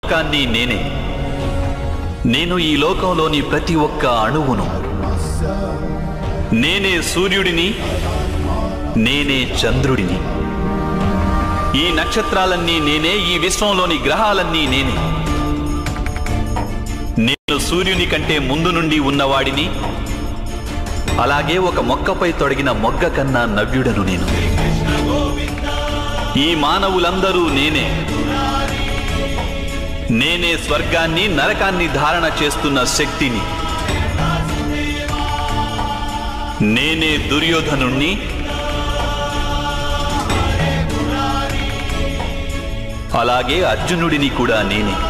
లోకాన్ని నేనే నేను ఈ లోకంలోని ప్రతి ఒక్క అణువును నేనే సూర్యుడిని నేనే చంద్రుడిని ఈ నక్షత్రాలన్నీ నేనే ఈ విశ్వంలోని గ్రహాలన్నీ నేనే నేను సూర్యుని కంటే ముందు నుండి ఉన్నవాడిని అలాగే ఒక మొక్కపై తొడిగిన మొగ్గ కన్నా నవ్యుడను నేను ఈ మానవులందరూ నేనే నేనే స్వర్గాన్ని నరకాన్ని ధారణ చేస్తున్న శక్తిని నేనే దుర్యోధనుణ్ణి అలాగే అర్జునుడిని కూడా నేనే